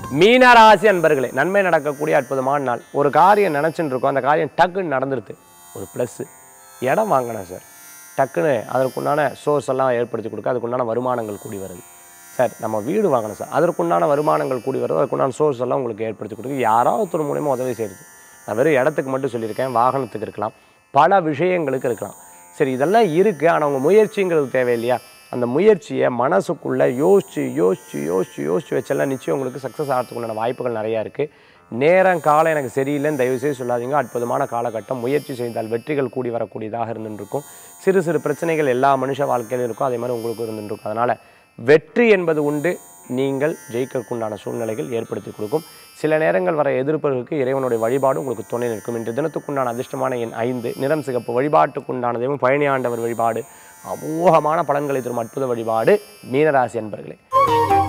மீனராசி அன்பர்களே நன்மை நடக்கக்கூடிய அற்புதமான நாள் ஒரு காரியம் நினச்சின்னு இருக்கோம் அந்த காரியம் டக்குன்னு நடந்துருது ஒரு ப்ளஸ்ஸு இடம் வாங்கினேன் சார் டக்குன்னு அதற்குண்டான சோர்ஸ் எல்லாம் ஏற்படுத்தி கொடுக்க அதுக்குண்டான வருமானங்கள் கூடி வருது சார் நம்ம வீடு வாங்கணும் சார் அதற்குண்டான வருமானங்கள் கூடி வருது அதுக்குண்டான சோர்ஸ் எல்லாம் உங்களுக்கு ஏற்படுத்தி கொடுக்க யாராவது ஒருத்தர் மூலியமாக உதவி செய்யுது நான் வெறும் இடத்துக்கு மட்டும் சொல்லியிருக்கேன் வாகனத்துக்கு இருக்கலாம் பல விஷயங்களுக்கு இருக்கலாம் சரி இதெல்லாம் இருக்குது ஆனால் உங்கள் முயற்சிங்கிறது தேவை இல்லையா அந்த முயற்சியை மனசுக்குள்ளே யோசிச்சு யோசிச்சு யோசிச்சு யோசிச்சு வச்செல்லாம் நிச்சயம் உங்களுக்கு சக்ஸஸ் ஆகிறதுக்குண்டான வாய்ப்புகள் நிறையா இருக்குது நேரம் காலம் எனக்கு சரியில்லைன்னு தயவு செய்து சொல்லாதீங்க அற்புதமான காலகட்டம் முயற்சி செய்தால் வெற்றிகள் கூடி வரக்கூடியதாக இருந்துருக்கும் சிறு சிறு பிரச்சனைகள் எல்லா மனுஷ வாழ்க்கையிலும் இருக்கும் அதே மாதிரி உங்களுக்கு இருந்துருக்கும் அதனால் வெற்றி என்பது உண்டு நீங்கள் ஜெயிக்கக்குண்டான சூழ்நிலைகள் ஏற்படுத்தி கொடுக்கும் சில நேரங்கள் வர எதிர்ப்புகளுக்கு இறைவனுடைய வழிபாடு உங்களுக்கு துணை நிற்கும் இன்று தினத்துக்குண்டான அதிர்ஷ்டமான எண் ஐந்து நிறம் சிகப்பு வழிபாட்டுக்குண்டான தெய்வம் பழனி ஆண்டவர் வழிபாடு அமோகமான பலன்களை தரும் அற்புத வழிபாடு மீனராசி அன்பர்களே